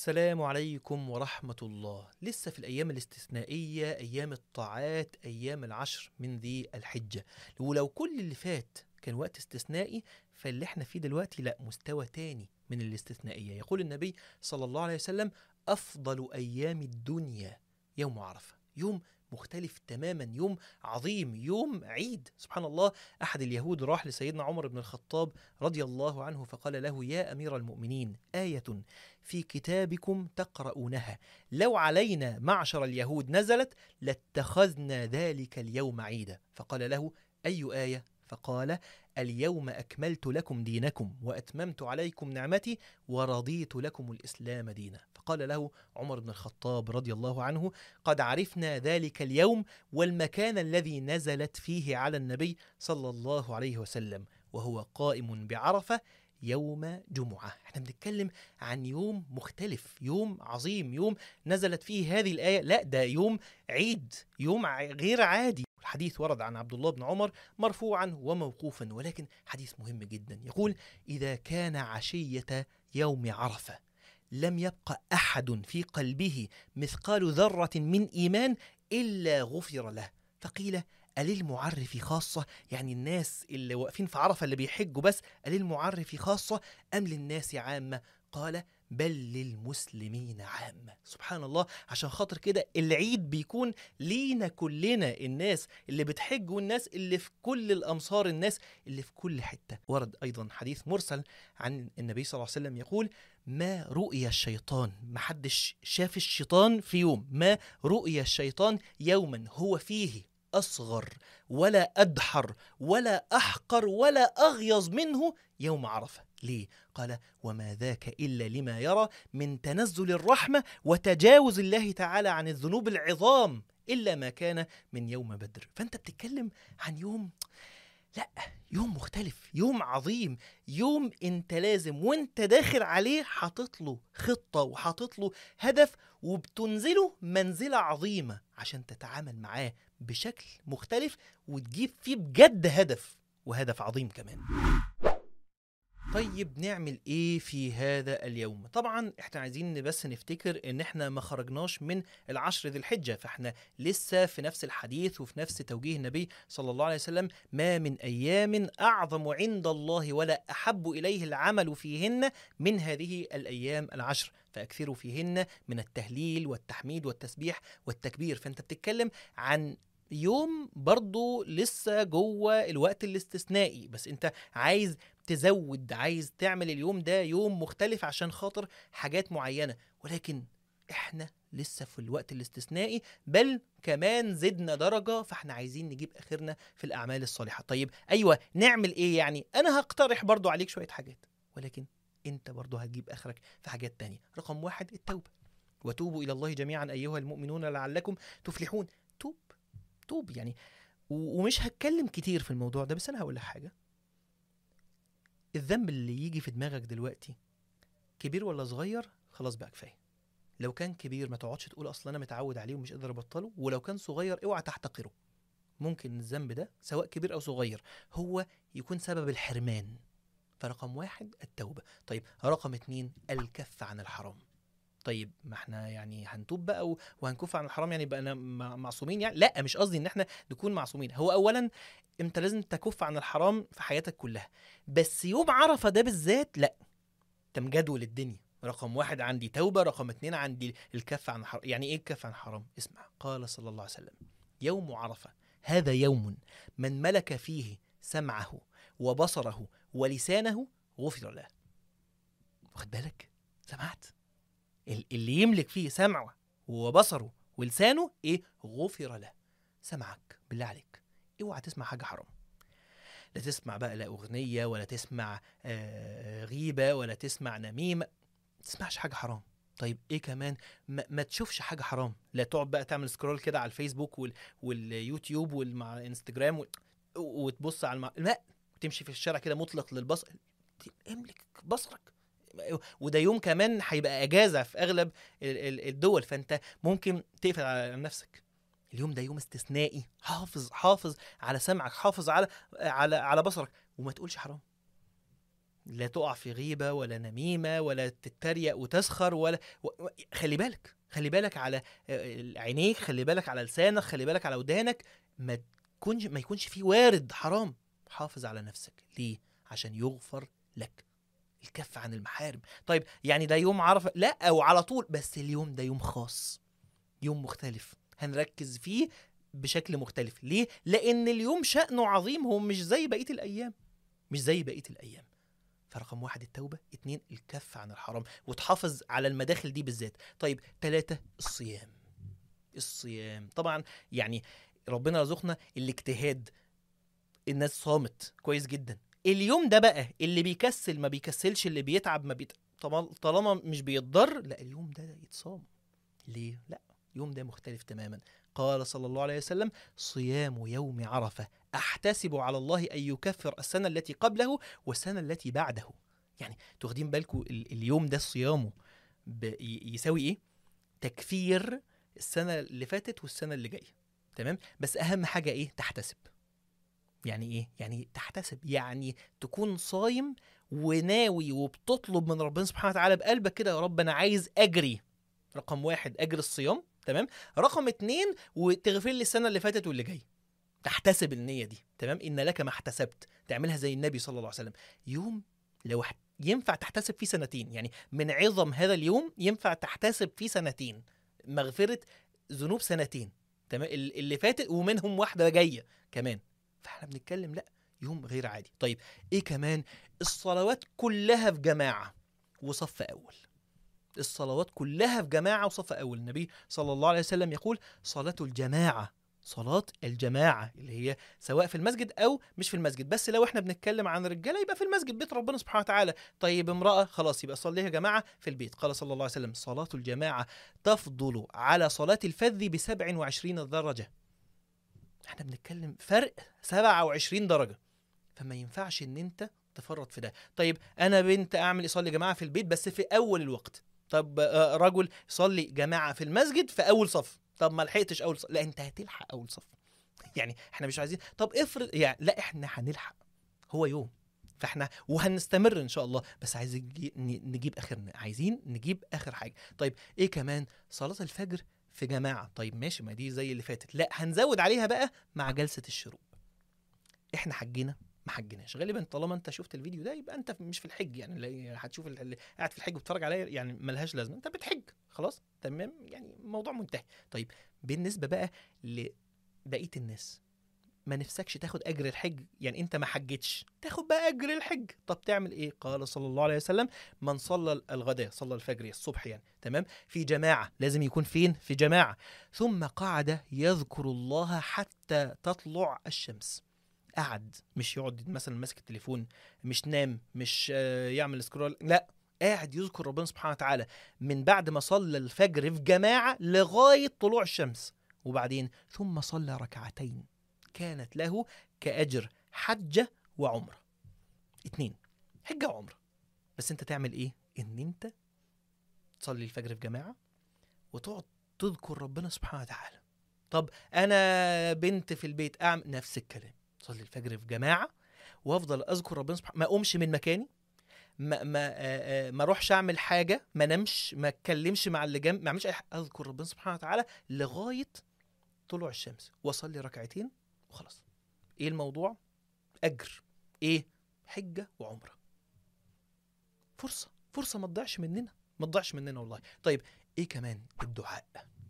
السلام عليكم ورحمة الله لسه في الأيام الاستثنائية أيام الطاعات أيام العشر من ذي الحجة ولو كل اللي فات كان وقت استثنائي فاللي احنا فيه دلوقتي لا مستوى تاني من الاستثنائية يقول النبي صلى الله عليه وسلم أفضل أيام الدنيا يوم عرفة يوم مختلف تماما يوم عظيم يوم عيد سبحان الله أحد اليهود راح لسيدنا عمر بن الخطاب رضي الله عنه فقال له يا أمير المؤمنين آية في كتابكم تقرؤونها لو علينا معشر اليهود نزلت لاتخذنا ذلك اليوم عيدا فقال له أي آية فقال اليوم أكملت لكم دينكم وأتممت عليكم نعمتي ورضيت لكم الإسلام دينا فقال له عمر بن الخطاب رضي الله عنه قد عرفنا ذلك اليوم والمكان الذي نزلت فيه على النبي صلى الله عليه وسلم وهو قائم بعرفة يوم جمعة احنا بنتكلم عن يوم مختلف يوم عظيم يوم نزلت فيه هذه الآية لا ده يوم عيد يوم ع- غير عادي الحديث ورد عن عبد الله بن عمر مرفوعا وموقوفا ولكن حديث مهم جدا يقول إذا كان عشية يوم عرفة لم يبق أحد في قلبه مثقال ذرة من إيمان إلا غفر له فقيل أللمعرف خاصة يعني الناس اللي واقفين في عرفة اللي بيحجوا بس أللمعرف خاصة أم للناس عامة قال بل للمسلمين عامة سبحان الله عشان خاطر كده العيد بيكون لينا كلنا الناس اللي بتحج والناس اللي في كل الأمصار الناس اللي في كل حتة ورد أيضا حديث مرسل عن النبي صلى الله عليه وسلم يقول ما رؤي الشيطان محدش شاف الشيطان في يوم ما رؤي الشيطان يوما هو فيه أصغر ولا أدحر ولا أحقر ولا أغيظ منه يوم عرفة ليه؟ قال وما ذاك إلا لما يرى من تنزل الرحمة وتجاوز الله تعالى عن الذنوب العظام إلا ما كان من يوم بدر فأنت بتتكلم عن يوم لا يوم مختلف يوم عظيم يوم انت لازم وانت داخل عليه حاطط له خطة وحاطط له هدف وبتنزله منزلة عظيمة عشان تتعامل معاه بشكل مختلف وتجيب فيه بجد هدف وهدف عظيم كمان طيب نعمل ايه في هذا اليوم طبعا احنا عايزين بس نفتكر ان احنا ما خرجناش من العشر ذي الحجة فاحنا لسه في نفس الحديث وفي نفس توجيه النبي صلى الله عليه وسلم ما من ايام اعظم عند الله ولا احب اليه العمل فيهن من هذه الايام العشر فاكثروا فيهن من التهليل والتحميد والتسبيح والتكبير فانت بتتكلم عن يوم برضو لسه جوه الوقت الاستثنائي بس انت عايز تزود عايز تعمل اليوم ده يوم مختلف عشان خاطر حاجات معينة ولكن احنا لسه في الوقت الاستثنائي بل كمان زدنا درجة فاحنا عايزين نجيب اخرنا في الاعمال الصالحة طيب ايوه نعمل ايه يعني انا هقترح برضو عليك شوية حاجات ولكن انت برضو هتجيب اخرك في حاجات تانية رقم واحد التوبة وتوبوا الى الله جميعا ايها المؤمنون لعلكم تفلحون توب توب يعني و- ومش هتكلم كتير في الموضوع ده بس انا هقول لك حاجة الذنب اللي يجي في دماغك دلوقتي كبير ولا صغير خلاص بقى كفايه لو كان كبير ما تقعدش تقول اصل انا متعود عليه ومش قادر ابطله ولو كان صغير اوعى تحتقره ممكن الذنب ده سواء كبير او صغير هو يكون سبب الحرمان فرقم واحد التوبة طيب رقم اتنين الكف عن الحرام طيب ما احنا يعني هنتوب بقى و- وهنكف عن الحرام يعني بقى معصومين يعني لا مش قصدي ان احنا نكون معصومين هو اولا انت لازم تكف عن الحرام في حياتك كلها بس يوم عرفة ده بالذات لا انت مجدول الدنيا رقم واحد عندي توبة رقم اتنين عندي الكف عن الحرام يعني ايه الكف عن الحرام اسمع قال صلى الله عليه وسلم يوم عرفة هذا يوم من ملك فيه سمعه وبصره ولسانه غفر له واخد بالك سمعت ال- اللي يملك فيه سمعه وبصره ولسانه ايه غفر له سمعك بالله عليك اوعى تسمع حاجه حرام لا تسمع بقى لا اغنيه ولا تسمع آه غيبه ولا تسمع نميمه ما تسمعش حاجه حرام طيب ايه كمان ما, ما تشوفش حاجه حرام لا تقعد بقى تعمل سكرول كده على الفيسبوك وال... واليوتيوب والانستجرام وال... وتبص على الم... لا تمشي في الشارع كده مطلق للبصر املك بصرك وده يوم كمان هيبقى اجازه في اغلب ال- ال- الدول فانت ممكن تقفل على نفسك اليوم ده يوم استثنائي حافظ حافظ على سمعك حافظ على على على بصرك وما تقولش حرام لا تقع في غيبه ولا نميمه ولا تتريق وتسخر ولا و... و- خلي بالك خلي بالك على آه، عينيك خلي بالك على لسانك خلي بالك على ودانك ما تكونش ما يكونش فيه وارد حرام حافظ على نفسك ليه عشان يغفر لك الكف عن المحارم طيب يعني ده يوم عرفه لا او على طول بس اليوم ده يوم خاص يوم مختلف هنركز فيه بشكل مختلف ليه لان اليوم شأنه عظيم هو مش زي بقيه الايام مش زي بقيه الايام فرقم واحد التوبة اتنين الكف عن الحرام وتحافظ على المداخل دي بالذات طيب تلاتة الصيام الصيام طبعا يعني ربنا رزقنا الاجتهاد الناس صامت كويس جدا اليوم ده بقى اللي بيكسل ما بيكسلش اللي بيتعب ما بيت... طالما- طالما مش بيتضر لا اليوم ده يتصام ليه لا اليوم ده مختلف تماما قال صلى الله عليه وسلم صيام يوم عرفة أحتسب على الله أن يكفر السنة التي قبله والسنة التي بعده يعني تاخدين بالكم ال- اليوم ده صيامه ب- ي- يساوي ايه تكفير السنة اللي فاتت والسنة اللي جاية تمام بس أهم حاجة ايه تحتسب يعني ايه يعني تحتسب يعني تكون صايم وناوي وبتطلب من ربنا سبحانه وتعالى بقلبك كده يا رب انا عايز اجري رقم واحد اجري الصيام تمام رقم اتنين وتغفر لي السنه اللي فاتت واللي جاي تحتسب النيه دي تمام ان لك ما احتسبت تعملها زي النبي صلى الله عليه وسلم يوم لو ح- ينفع تحتسب فيه سنتين يعني من عظم هذا اليوم ينفع تحتسب فيه سنتين مغفره ذنوب سنتين تمام ال- اللي فاتت ومنهم واحده جايه كمان فاحنا بنتكلم لا يوم غير عادي طيب ايه كمان الصلوات كلها في جماعه وصف اول الصلوات كلها في جماعه وصف اول النبي صلى الله عليه وسلم يقول صلاه الجماعه صلاة الجماعة اللي هي سواء في المسجد أو مش في المسجد بس لو احنا بنتكلم عن رجالة يبقى في المسجد بيت ربنا سبحانه وتعالى طيب امرأة خلاص يبقى صليها جماعة في البيت قال صلى الله عليه وسلم صلاة الجماعة تفضل على صلاة الفذ بسبع وعشرين درجة احنا بنتكلم فرق 27 درجة فما ينفعش ان انت تفرط في ده طيب انا بنت اعمل اصلي جماعة في البيت بس في اول الوقت طب آه، رجل يصلي جماعة في المسجد في اول صف طب ما لحقتش اول صف لا انت هتلحق اول صف يعني احنا مش عايزين طب افرض يعني لا احنا هنلحق هو يوم فاحنا وهنستمر ان شاء الله بس عايزين نجي- ن- نجيب اخرنا عايزين نجيب اخر حاجه طيب ايه كمان صلاه الفجر في جماعه طيب ماشي ما دي زي اللي فاتت لا هنزود عليها بقى مع جلسه الشروق احنا حجينا ما حجناش غالبا طالما انت شفت الفيديو ده يبقى انت مش في الحج يعني لا- هتشوف ال- اللي قاعد في الحج وبتتفرج عليا يعني ملهاش لازمه انت بتحج خلاص تمام يعني الموضوع منتهي طيب بالنسبه بقى لبقيه الناس ما نفسكش تاخد اجر الحج يعني انت ما حجتش تاخد بقى اجر الحج طب تعمل ايه قال صلى الله عليه وسلم من صلى الغداء صلى الفجر الصبح يعني تمام في جماعه لازم يكون فين في جماعه ثم قعد يذكر الله حتى تطلع الشمس قعد مش يقعد مثلا ماسك التليفون مش نام مش آه، يعمل سكرول لا قاعد يذكر ربنا سبحانه وتعالى من بعد ما صلى الفجر في جماعه لغايه طلوع الشمس وبعدين ثم صلى ركعتين كانت له كأجر حجة وعمرة اتنين حجة وعمرة بس انت تعمل ايه ان انت تصلي الفجر في جماعة وتقعد تذكر ربنا سبحانه وتعالى طب انا بنت في البيت اعمل نفس الكلام صلي الفجر في جماعة وافضل اذكر ربنا سبحانه ما اقومش من مكاني ما ما آه، آه، ما اروحش اعمل حاجه ما نمش ما اتكلمش مع اللي جنب ما اعملش اي حاجه اذكر ربنا سبحانه وتعالى لغايه طلوع الشمس واصلي ركعتين وخلاص ايه الموضوع اجر ايه حجه وعمره فرصه فرصه ما تضيعش مننا ما تضيعش مننا والله طيب ايه كمان الدعاء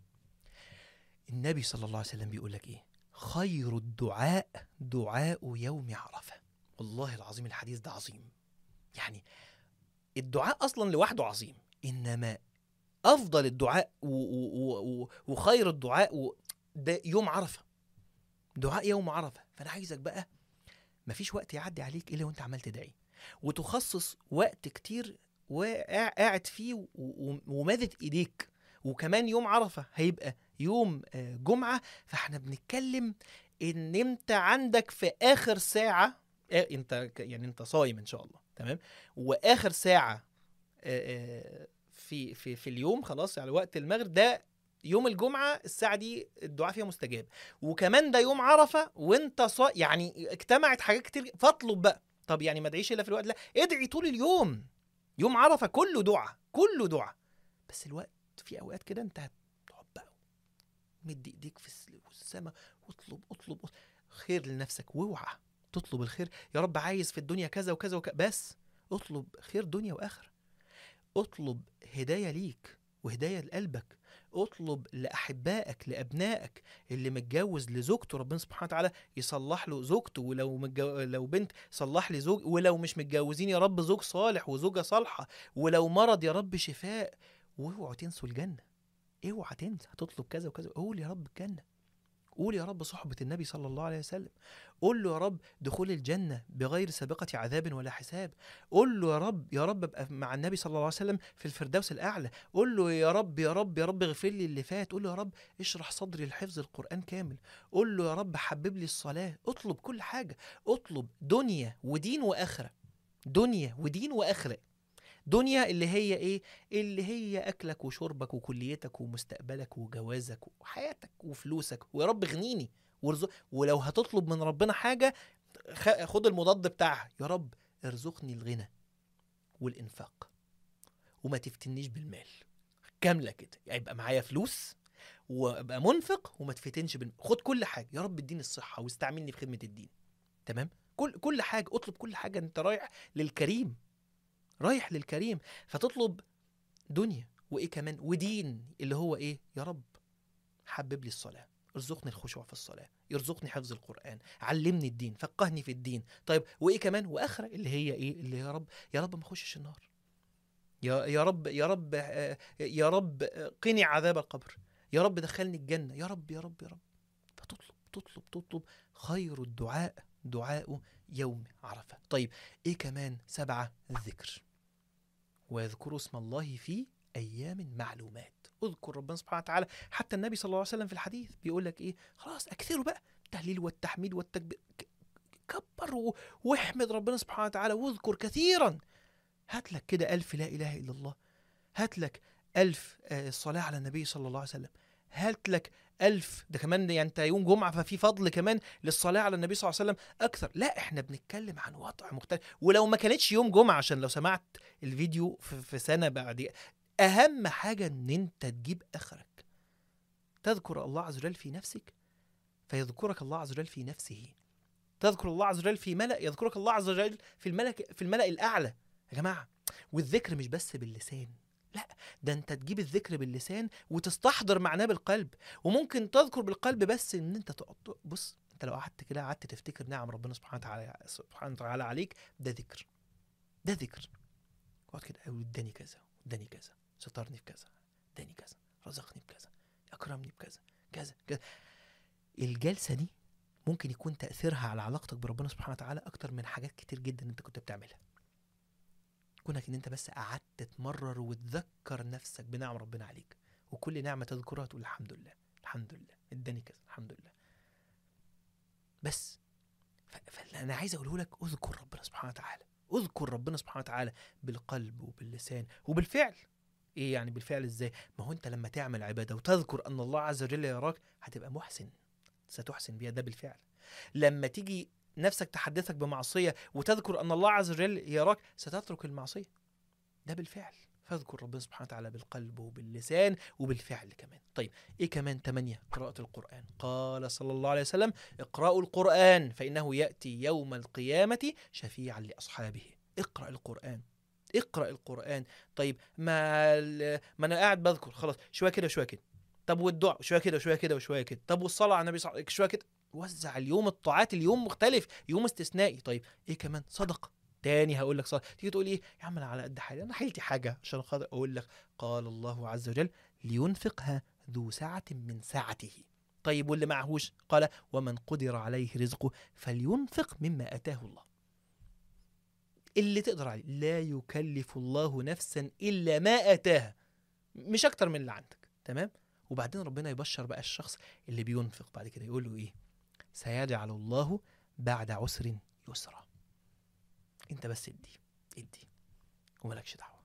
النبي صلى الله عليه وسلم بيقول لك ايه خير الدعاء دعاء يوم عرفه والله العظيم الحديث ده عظيم يعني الدعاء اصلا لوحده عظيم انما افضل الدعاء و و و وخير الدعاء و ده يوم عرفه دعاء يوم عرفه فانا عايزك بقى مفيش وقت يعدي عليك الا وانت عمال تدعي وتخصص وقت كتير وقاعد فيه و- و- ومادد ايديك وكمان يوم عرفه هيبقى يوم آه، جمعه فاحنا بنتكلم ان انت عندك في اخر ساعه آه، انت ك- يعني انت صايم ان شاء الله تمام واخر ساعه آه، آه، في في في اليوم خلاص على وقت المغرب ده يوم الجمعه الساعه دي الدعاء فيها مستجاب وكمان ده يوم عرفه وانت صا يعني اجتمعت حاجات كتير فاطلب بقى طب يعني ما ادعيش الا في الوقت لا ادعي طول اليوم يوم عرفه كله دعاء كله دعاء بس الوقت في اوقات كده انت هتقعد بقى مد ايديك في السماء واطلب اطلب, اطلب خير لنفسك واوعى تطلب الخير يا رب عايز في الدنيا كذا وكذا وكذا بس اطلب خير دنيا واخره اطلب هدايه ليك وهدايه لقلبك اطلب لاحبائك لابنائك اللي متجوز لزوجته ربنا سبحانه وتعالى يصلح له زوجته ولو متجو... لو بنت صلح لي زوج ولو مش متجوزين يا رب زوج صالح وزوجه صالحه ولو مرض يا رب شفاء واوعوا تنسوا الجنه اوعى تنسى هتطلب كذا وكذا قول يا رب الجنه قول يا رب صحبة النبي صلى الله عليه وسلم قول له يا رب دخول الجنة بغير سابقة عذاب ولا حساب قول له يا رب يا رب ابقى مع النبي صلى الله عليه وسلم في الفردوس الأعلى قول له يا رب يا رب يا رب اغفر لي اللي فات قول له يا رب اشرح صدري لحفظ القرآن كامل قول له يا رب حبب لي الصلاة اطلب كل حاجة اطلب دنيا ودين وآخرة دنيا ودين وآخرة دنيا اللي هي ايه اللي هي اكلك وشربك وكليتك ومستقبلك وجوازك وحياتك وفلوسك ويا رب اغنيني وارزق ولو هتطلب من ربنا حاجه خد المضاد بتاعها يا رب ارزقني الغنى والانفاق وما تفتنيش بالمال كامله كده يعني يبقى معايا فلوس وابقى منفق وما تفتنش بالمال خد كل حاجه يا رب اديني الصحه واستعملني في خدمه الدين تمام كل كل حاجه اطلب كل حاجه انت رايح للكريم رايح للكريم فتطلب دنيا وايه كمان ودين اللي هو ايه يا رب حبب لي الصلاه ارزقني الخشوع في الصلاه يرزقني حفظ القران علمني الدين فقهني في الدين طيب وايه كمان واخره اللي هي ايه اللي يا رب يا رب ما اخشش النار يا يا رب يا رب يا رب قني عذاب القبر يا رب دخلني الجنه يا رب يا رب يا رب فتطلب تطلب تطلب خير الدعاء دعاء يوم عرفه طيب ايه كمان سبعه الذكر ويذكروا اسم الله في ايام معلومات اذكر ربنا سبحانه وتعالى حتى النبي صلى الله عليه وسلم في الحديث بيقول لك ايه خلاص اكثروا بقى التهليل والتحميد والتكبير كبر واحمد ربنا سبحانه وتعالى واذكر كثيرا هات لك كده ألف لا إله إلا الله هات لك ألف الصلاة على النبي صلى الله عليه وسلم هات لك ألف ده كمان يعني أنت يوم جمعة ففي فضل كمان للصلاة على النبي صلى الله عليه وسلم أكثر لا إحنا بنتكلم عن وضع مختلف ولو ما كانتش يوم جمعة عشان لو سمعت الفيديو في سنة بعد أهم حاجة إن أنت تجيب آخرك تذكر الله عز وجل في نفسك فيذكرك الله عز وجل في نفسه تذكر الله عز وجل في ملأ يذكرك الله عز وجل في الملك في الملأ الأعلى يا جماعة والذكر مش بس باللسان لا ده انت تجيب الذكر باللسان وتستحضر معناه بالقلب وممكن تذكر بالقلب بس ان انت تقعد بص انت لو قعدت كده قعدت تفتكر نعم ربنا سبحانه وتعالى سبحانه وتعالى عليك ده ذكر ده ذكر اقعد كده قوي اداني كذا اداني كذا سترني في كذا اداني كذا رزقني بكذا اكرمني بكذا كذا كذا الجلسه دي ممكن يكون تاثيرها على علاقتك بربنا سبحانه وتعالى اكتر من حاجات كتير جدا انت كنت بتعملها كونك ان انت بس قعدت تمرر وتذكر نفسك بنعم ربنا عليك وكل نعمه تذكرها تقول الحمد لله الحمد لله اداني كذا الحمد لله بس فانا عايز اقوله لك اذكر ربنا سبحانه وتعالى اذكر ربنا سبحانه وتعالى بالقلب وباللسان وبالفعل ايه يعني بالفعل ازاي ما هو انت لما تعمل عباده وتذكر ان الله عز وجل يراك هتبقى محسن ستحسن بيها ده بالفعل لما تيجي نفسك تحدثك بمعصية وتذكر أن الله عز وجل يراك ستترك المعصية ده بالفعل فاذكر ربنا سبحانه وتعالى بالقلب وباللسان وبالفعل كمان طيب ايه كمان تمانية قراءة القرآن قال صلى الله عليه وسلم اقرأوا القرآن فإنه يأتي يوم القيامة شفيعا لأصحابه اقرأ القرآن اقرأ القرآن طيب ما ما أنا قاعد بذكر خلاص شوية كده وشوية كده طب والدعاء شوية كده وشوية كده وشوية كده طب والصلاة على النبي صلى الله عليه وسلم شوية كده وزع اليوم الطاعات اليوم مختلف يوم استثنائي طيب ايه كمان صدقه تاني هقول لك صدقه تيجي تقول ايه يا عم انا على قد حالي انا حيلتي حاجه عشان خاطر اقول لك قال الله عز وجل لينفقها ذو سعه من سعته طيب واللي معهوش قال ومن قدر عليه رزقه فلينفق مما اتاه الله اللي تقدر عليه لا يكلف الله نفسا الا ما اتاها مش اكتر من اللي عندك تمام وبعدين ربنا يبشر بقى الشخص اللي بينفق بعد كده يقول له ايه سيجعل الله بعد عسر يسرا انت بس ادي ادي وملكش دعوه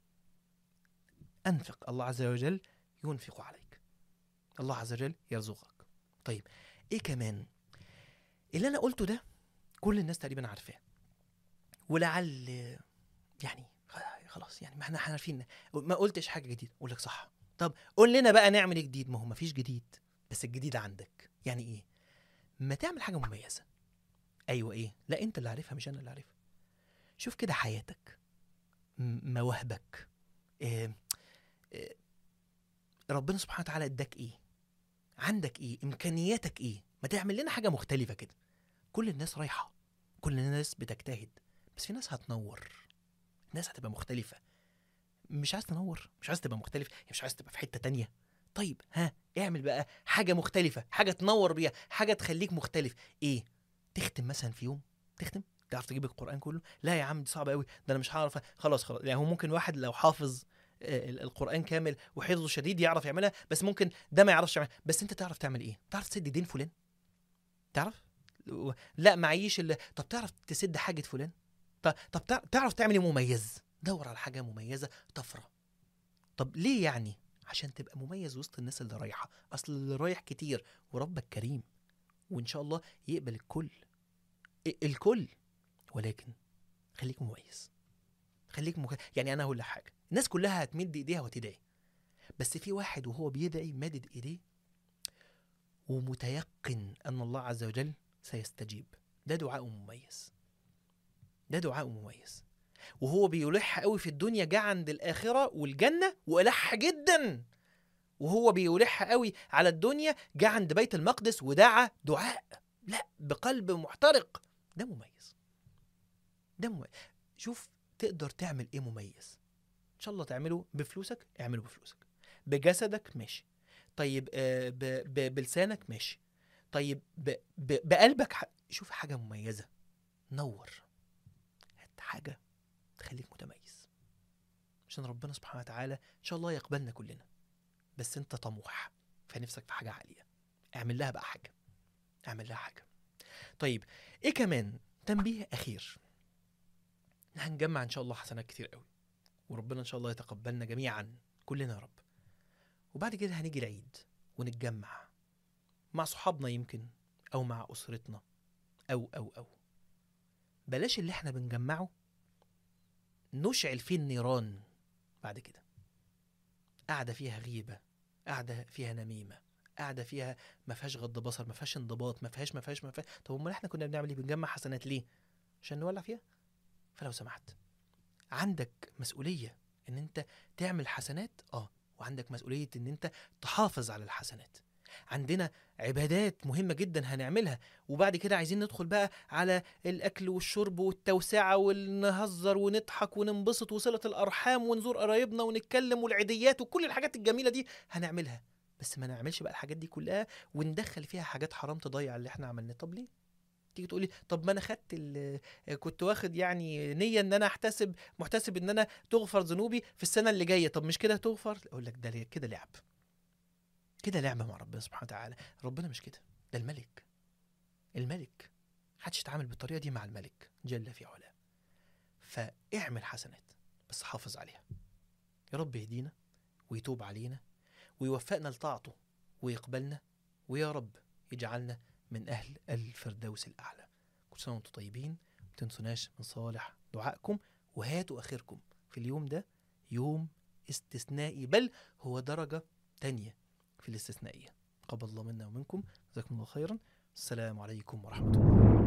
انفق الله عز وجل ينفق عليك الله عز وجل يرزقك طيب ايه كمان اللي انا قلته ده كل الناس تقريبا عارفاه ولعل يعني خلاص يعني ما احنا إحنا عارفين ما قلتش حاجه جديده اقول لك صح طب قول لنا بقى نعمل ايه جديد ما هو ما فيش جديد بس الجديد عندك يعني ايه ما تعمل حاجه مميزه ايوه ايه لا انت اللي عارفها مش انا اللي عارفها شوف كده حياتك م- مواهبك إيه إيه ربنا سبحانه وتعالى اداك ايه عندك ايه امكانياتك ايه ما تعمل لنا حاجه مختلفه كده كل الناس رايحه كل الناس بتجتهد بس في ناس هتنور ناس هتبقى مختلفه مش عايز تنور مش عايز تبقى مختلف يعني مش عايز تبقى في حته تانية طيب ها اعمل بقى حاجه مختلفه حاجه تنور بيها حاجه تخليك مختلف ايه تختم مثلا في يوم تختم تعرف تجيب القران كله لا يا عم دي صعبه قوي ده انا مش هعرف خلاص خلاص يعني هو ممكن واحد لو حافظ آه، ال- القران كامل وحفظه شديد يعرف يعملها بس ممكن ده ما يعرفش يعملها بس انت تعرف تعمل ايه تعرف تسد دين فلان تعرف و- لا معيش الا طب تعرف تسد حاجه فلان ط- طب تع- تعرف تعمل ايه مميز دور على حاجه مميزه طفره طب ليه يعني عشان تبقى مميز وسط الناس اللي رايحه اصل اللي رايح كتير وربك كريم وان شاء الله يقبل الكل ال- الكل ولكن خليك مميز خليك مك... يعني انا هقول لك حاجه الناس كلها هتمد ايديها وتدعي بس في واحد وهو بيدعي مادد ايديه ومتيقن ان الله عز وجل سيستجيب ده دعاء مميز ده دعاء مميز وهو بيلح قوي في الدنيا جه عند الاخره والجنه والح جدا وهو بيلح قوي على الدنيا جه عند بيت المقدس ودعا دعاء لا بقلب محترق ده مميز ده مميز شوف تقدر تعمل ايه مميز ان شاء الله تعمله بفلوسك اعمله بفلوسك بجسدك ماشي طيب آه، ب... ب... بلسانك ماشي طيب ب... ب... بقلبك ح... شوف حاجه مميزه نور هات حاجه تخليك متميز عشان ربنا سبحانه وتعالى ان شاء الله يقبلنا كلنا بس انت طموح فنفسك في حاجه عاليه اعمل لها بقى حاجه اعمل لها حاجه طيب ايه كمان تنبيه اخير هنجمع ان شاء الله حسنات كتير قوي وربنا ان شاء الله يتقبلنا جميعا كلنا يا رب وبعد كده هنيجي العيد ونتجمع مع صحابنا يمكن او مع اسرتنا او او او بلاش اللي احنا بنجمعه نشعل فيه النيران بعد كده قاعده فيها غيبه قاعده فيها نميمه قاعده فيها ما فيهاش غض بصر ما فيهاش انضباط ما فيهاش ما فيهاش ما فيهاش طب امال احنا كنا بنعمل ايه بنجمع حسنات ليه عشان نولع فيها فلو سمحت عندك مسؤوليه ان انت تعمل حسنات اه وعندك مسؤوليه ان انت تحافظ على الحسنات عندنا عبادات مهمه جدا هنعملها وبعد كده عايزين ندخل بقى على الاكل والشرب والتوسعه ونهزر ونضحك وننبسط وصله الارحام ونزور قرايبنا ونتكلم والعيديات وكل الحاجات الجميله دي هنعملها بس ما نعملش بقى الحاجات دي كلها وندخل فيها حاجات حرام تضيع اللي احنا عملناه طب ليه تيجي تقولي طب ما انا خدت ال- كنت واخد يعني نيه ان انا احتسب محتسب ان انا تغفر ذنوبي في السنه اللي جايه طب مش كده تغفر اقول لك ده ليه- كده لعب كده لعبه مع ربنا سبحانه وتعالى ربنا مش كده ده الملك الملك محدش يتعامل بالطريقه دي مع الملك جل في علاه فاعمل حسنات بس حافظ عليها يا رب يهدينا ويتوب علينا ويوفقنا لطاعته ويقبلنا ويا رب يجعلنا من أهل الفردوس الأعلى كل سنة وانتم طيبين ما تنسوناش من صالح دعائكم وهاتوا آخركم في اليوم ده يوم استثنائي بل هو درجة تانية في الاستثنائية قبل الله منا ومنكم جزاكم الله خيرا السلام عليكم ورحمة الله